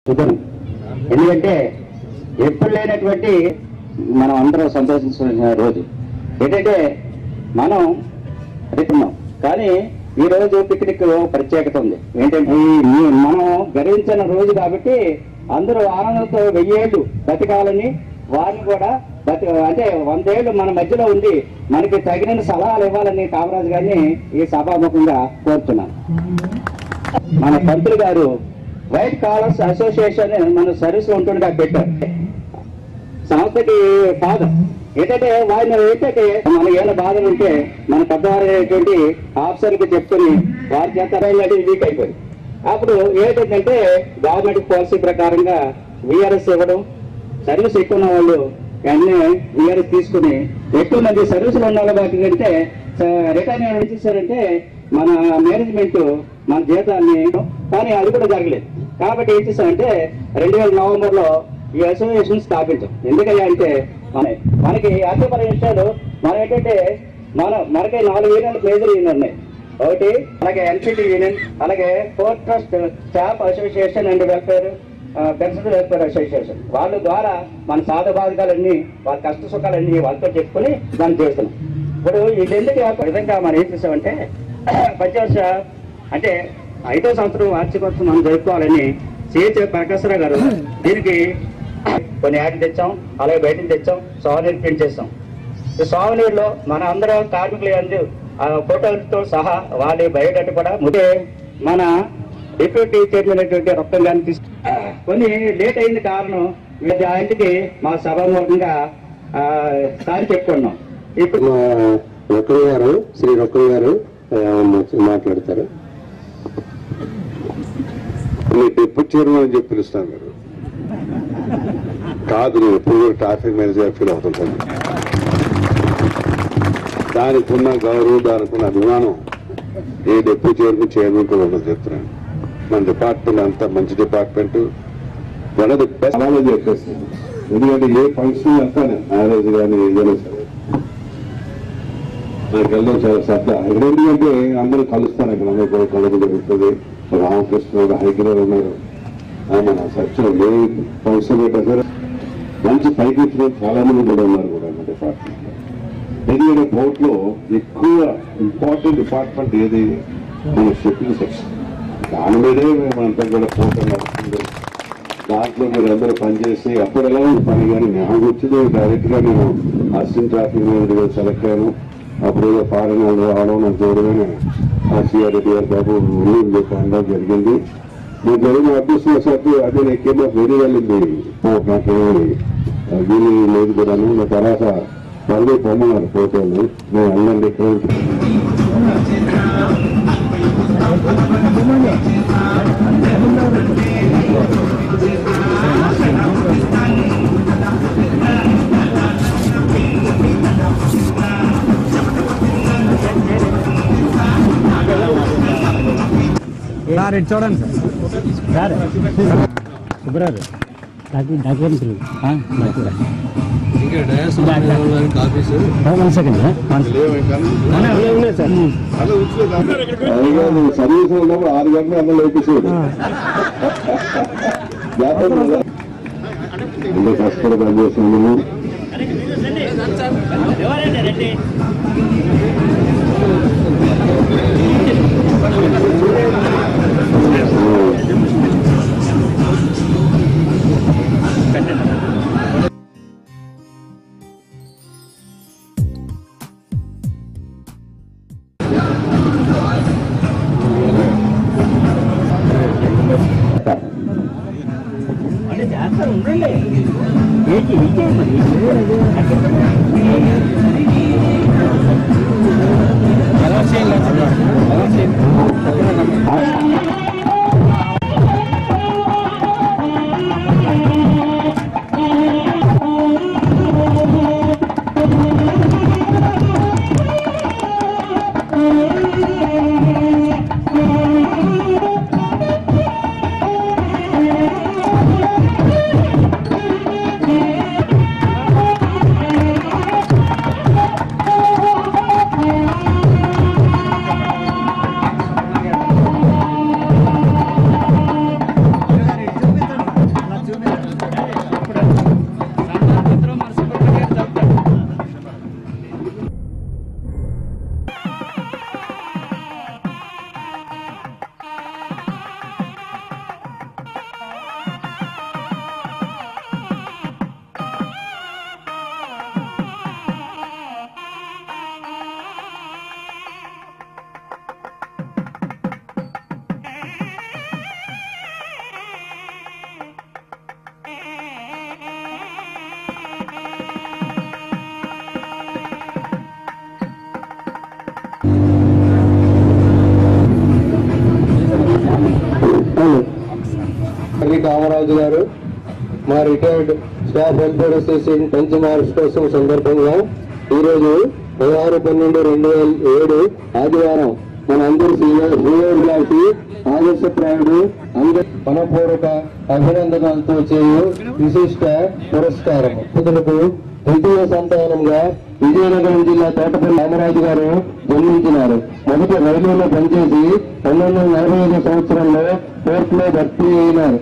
శుభం ఎందుకంటే ఎప్పుడు లేనటువంటి మనం అందరం సంతోషించిన రోజు ఏంటంటే మనం రేపున్నాం కానీ ఈ రోజు పిక్నిక్ ప్రత్యేకత ఉంది ఏంటంటే ఈ ఈ- మనం గర్వించిన రోజు కాబట్టి అందరూ ఆనందంతో వెయ్యేళ్ళు బతికాలని వారిని కూడా బతి అంటే వందేళ్లు మన మధ్యలో ఉండి మనకి తగిన సలహాలు ఇవ్వాలని కామరాజు గారిని ఈ సభాముఖంగా కోరుతున్నాను మన పంతులు గారు వైట్ కాలర్స్ అసోసియేషన్ మన సర్వీస్ లో ఉంటుండగా పెట్టారు సంస్థకి ఫాదర్ ఏంటంటే వారిని ఏంటంటే మనకి ఏమైనా బాధలు ఉంటే మన పెద్దవారు అనేటువంటి ఆఫీసర్కి చెప్పుకొని వారి చేత అనేది వీక్ అయిపోయింది అప్పుడు ఏంటంటే గవర్నమెంట్ పాలసీ ప్రకారంగా విఆర్ఎస్ ఇవ్వడం సర్వీస్ ఎక్కువ ఉన్న వాళ్ళు వెంటనే విఆర్ఎస్ తీసుకుని ఎక్కువ మంది సర్వీసులు ఉన్న వాళ్ళ వాటి కంటే రిటర్న్ ఏం చేశారంటే మన మేనేజ్మెంట్ మన జీతాన్ని కానీ అది కూడా జరగలేదు కాబట్టి ఏం చేశారంటే రెండు వేల నవంబర్ లో ఈ అసోసియేషన్ స్థాపించాం ఎందుకయ్యా అంటే మన- మనకి అర్థపర విషయాలు మనం ఏంటంటే మన మనకి నాలుగు యూనియన్లు మేజర్ యూనియన్ ఉన్నాయి ఒకటి అలాగే ఎన్సిటి యూనియన్ అలాగే port trust staff association and welfare pension welfare association వాళ్ళ ద్వారా మన సాధ బాధకాలన్నీ వాళ్ళ కష్ట సుఖాలన్నీ వాళ్ళతో చెప్పుకొని మనం చేస్తున్నాం ఇప్పుడు ఇది ఎందుకు ఆ విధంగా మనం ఏం చేసామంటే పంచవర్ష అంటే ఐదో సంవత్సరం వార్షికోత్సవం మనం జరుపుకోవాలని సిహెచ్ ప్రకాశ్రావు గారు దీనికి కొన్ని యాడ్లు తెచ్చాం అలాగే బయట తెచ్చాం సోవనీర్ ప్రింట్ చేస్తాం ఈ సోవనీర్లో మన అందరం కార్మికులు అందరూ ఆ ఫోటోలతో సహా వాళ్ళ బయోడేటా కూడా ముందే మన డిప్యూటీ చైర్మన్ అయినటువంటి రొక్కం గారిని తీసు కొన్ని లేట్ అయింది కారణం ఇది ఆయనకి మా సభాముఖంగా ఆ, సారి చెప్పుకున్నాం ఇప్పుడు మా రొక్కయ్య గారు శ్రీ రొక్కయ్య గారు ఆ, వచ్చి మాట్లాడతారు మీ డిప్యూటీ చైర్మన్ అని చెప్పి పిలుస్తాను మీరు కాదు నేను ఎప్పుడు కూడా ట్రాఫిక్ మేనేజర్ ఫీల్ అవుతుంటాను దానికి ఉన్న గౌరవం దానికి ఉన్న అభిమానం ఏ డిప్యూటీ చైర్మన్ చైర్మన్ కూడా ఉండదు చెప్తున్నాను మన డిపార్ట్మెంట్ అంతా మంచి department one of the best అలాగే చెప్పేస్తాను ఎందుకంటే ఏ ఫంక్షన్ వెళ్తాను మ్యారేజ్ కానీ ఏదైనా సరే నాకు వెళ్ళడం చాలా శ్రద్ధ ఇక్కడ ఎందుకంటే అందరూ కలుస్తాను ఇక్కడ అందరూ కూడా కలగడం జరుగుతుంది రామకృష్ణ హైదరాబాద్ ఉన్నారు ఆ, మన సత్యం ఏ ఫంక్షన్ పెట్టా సరే మంచి పైకి వచ్చిన చాలా మంది కూడా ఉన్నారు కూడా మన డిపార్ట్మెంట్ ఎందుకంటే పోర్ట్ లో ఎక్కువ ఇంపార్టెంట్ డిపార్ట్మెంట్ ఏది మన షిప్పింగ్ సెక్షన్ దాని మీదే మేమంతా కూడా పోర్ట్ నడుస్తుంది దాంట్లో మీరు అందరూ పనిచేసి అప్పుడు ఎలా ఉంది పని కానీ నాకు వచ్చింది డైరెక్ట్ గా నేను అసిస్టెంట్ ట్రాఫిక్ మేనేజర్ సెలెక్ట్ అయ్యాను అప్పుడు ఏదో ఫారెన్ వాళ్ళు రావడం నాకు చూడగానే ఆ సిఆర్ రెడ్డి గారు బాబు ఉంది అని చెప్పి అనడం జరిగింది నేను జరిగిన అదృష్టం సార్ అదే నాకేమో వెరీ వెళ్ళింది నాకేమో వీలు లేదు కూడాను నా తర్వాత మళ్ళీ పొమ్మన్నారు ఫోటోలు నేను వెళ్ళండి ఇక్కడ సార్ ఇటు చూడండి సార్ సార్ సుబ్రారు డాక్యుమెంట్స్ వన్ సెకండ్ ఉన్నాయి సార్ పైగా నువ్వు సర్వీస్ ఉన్నప్పుడు ఆరు గంటలు అందరూ లేపేసేవాడు జాగ్రత్త కదా. ఎంత కష్టపడి పనిచేస్తున్నాము రామరాజు గారు మా రిటైర్డ్ స్టాఫ్ వెల్ఫేర్ అసోసియేషన్ పంచ కోసం సందర్భంగా ఈరోజు పదహారు పన్నెండు రెండు వేల ఏడు ఆదివారం మన అందరి సీనియర్ సీనియర్ గారికి ఆదర్శప్రాయుడు అందరి మనపూర్వక అభినందనలతో చేయు విశిష్ట పురస్కారం ఇతరులకు తృతీయ సంతానంగా విజయనగరం జిల్లా తోటపల్లి రామరాజు గారు జన్మించినారు మొదట రైల్వేలో పనిచేసి పంతొమ్మిది వందల నలభై ఐదు సంవత్సరంలో కోర్టులో భర్తీ అయినారు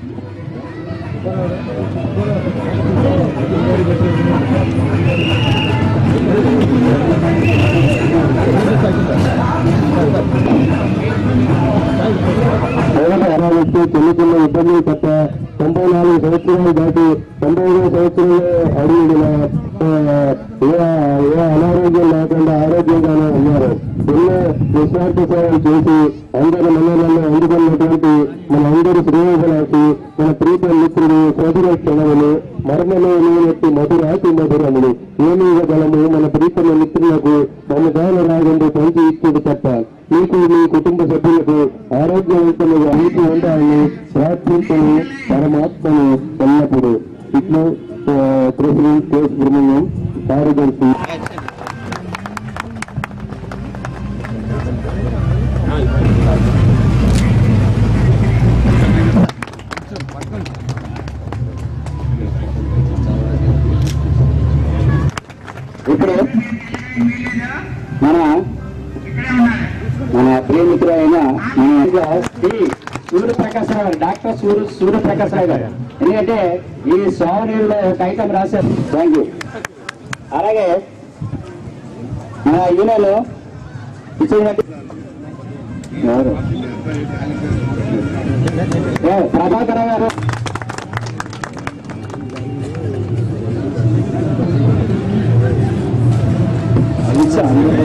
మొదట అనారోగ్యం చిన్న చిన్న ఇబ్బందులు తప్ప తొంభై నాలుగు సంవత్సరాలు దాటి తొంభై ఐదు సంవత్సరంలో అడిగిన ఏ ఏ అనారోగ్యం లేకుండా ఆరోగ్యంగానే ఉన్నారు ఎన్నో నిస్వార్థ సేవలు చేసి అందరి మనలను అందుకున్నటువంటి మన అందరి శ్రేయోభిలాషి మన ప్రీత మిత్రుడు సోదరక్షణములు మర్మలో లేనట్టు మధురాతి మధురములు ఏమీ ఇవ్వగలము మన ప్రీతమ మిత్రులకు మన దాన రాగండి పంచి ఇచ్చుడు తప్ప మీకు మీ కుటుంబ సభ్యులకు ఆరోగ్యవంతులుగా మీకు ఉండాలని ప్రార్థించని పరమాత్మను ఎల్లప్పుడూ ఇట్లు ఆ, ప్రెసిడెంట్ కె సుబ్రహ్మణ్యం కార్యదర్శి ఇప్పుడు మన మన ప్రియమిత్రుడు అయిన మన శ్రీ సూర్యప్రకాశరావు గారు డాక్టర్ సూర్య సూర్యప్రకాశరావు గారు ఎందుకంటే ఈ సోమనీరులో ఒక ఐటమ్ రాశారు థ్యాంక్ యూ అలాగే మన యూనియన్ ఇచ్చినట్టు ఎవరు ఏ, ప్రభాకర్ గారు ఇచ్చా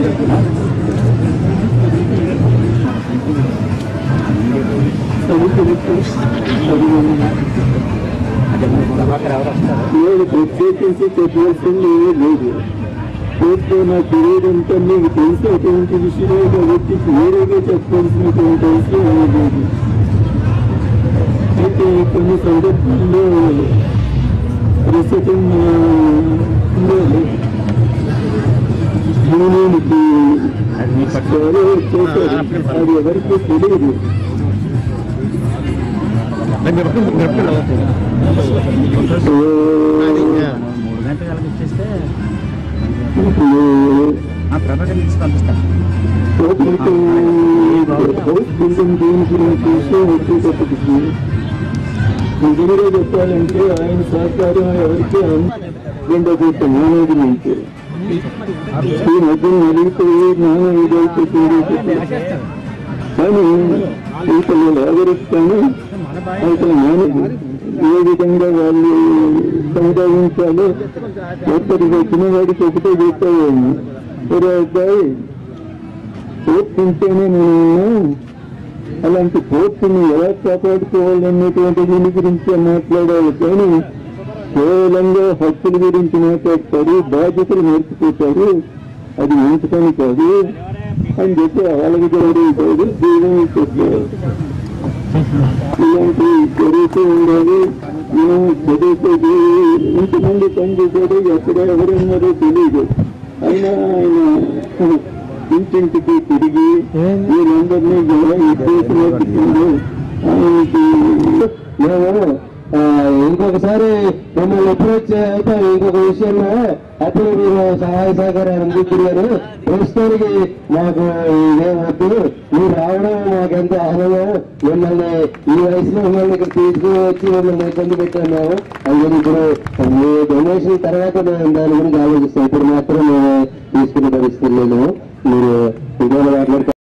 నేను ప్రత్యేకించి చెప్పవలసింది ఏమీ లేదు కోర్టులో నా కెరీర్ అంతా మీకు తెలిసేటువంటి విషయమే కాబట్టి వేరేగా చెప్పాల్సినటువంటి అవసరం ఏమీ లేదు అయితే కొన్ని సందర్భాల్లో ప్రస్తుతం యూనియన్కి చాలా చేశారు అది ఎవరికి తెలియదు మూడు గంటల కాలం ఇచ్చేస్తే ఇప్పుడు ఆ ప్రభాకర్ నుంచి పంపిస్తాను హౌస్ బిల్డింగ్ దీని గురించి వచ్చేటప్పటికి నిజంగా చెప్పాలంటే ఆయన సహకారం ఎవరికి ఉండబోతుంది మేనేజ్మెంట్ ఈ మధ్య నలిగిపోయి నాన్న ఇదైతే కానీ ఇతను లేవరిస్తాను అయితే మేనేజ్ ఏ విధంగా వాళ్ళు సంపాదించాలో ఎప్పటికి వచ్చిన వాడికి ఒకటే చెప్పేవాడిని ఒరే అబ్బాయి కోర్టు ఉంటేనే నేను ఉన్నాను అలాంటి కోర్టుని ఎలా కాపాడుకోవాలనేటువంటి దీని గురించి మాట్లాడాలి కానీ కేవలంగా హక్కుల గురించి మాట్లాడతారు బాధ్యతలు నేర్చుకుంటారు అది మంచి పని కాదు అని చెప్పి వాళ్ళకి జరుగుతుంది దేవుని చెప్పారు ఇలాంటి జరుగుతూ ఉండాలి మనం చదువుతుంది ఇంతమంది పనిచేశారు ఎక్కడ ఎవరున్నారో తెలియదు అయినా ఆయన ఇంటింటికి తిరిగి వీళ్ళందరినీ ఎలా ఇచ్చేసినట్టు ఆయనకి మేము ఆ, ఇంకొకసారి మిమ్మల్ని అప్రోచ్ అవుతాం ఇంకొక విషయంలో అప్పుడు మీరు సహాయ సహకారాలు అందించారు ప్రస్తుతానికి మాకు ఇదేం వద్దు మీరు రావడం మాకెంతో ఆనందం మిమ్మల్ని ఈ వయసులో మిమ్మల్ని ఇక్కడ తీసుకుని వచ్చి మిమ్మల్ని ఇబ్బంది పెట్టాము అందుకని ఇప్పుడు మీ డొనేషన్ తర్వాత మేము దాని గురించి ఆలోచిస్తాం ఇప్పుడు మాత్రం మేము తీసుకునే పరిస్థితి లేదు మీరు ఇదే మాట్లాడుతూ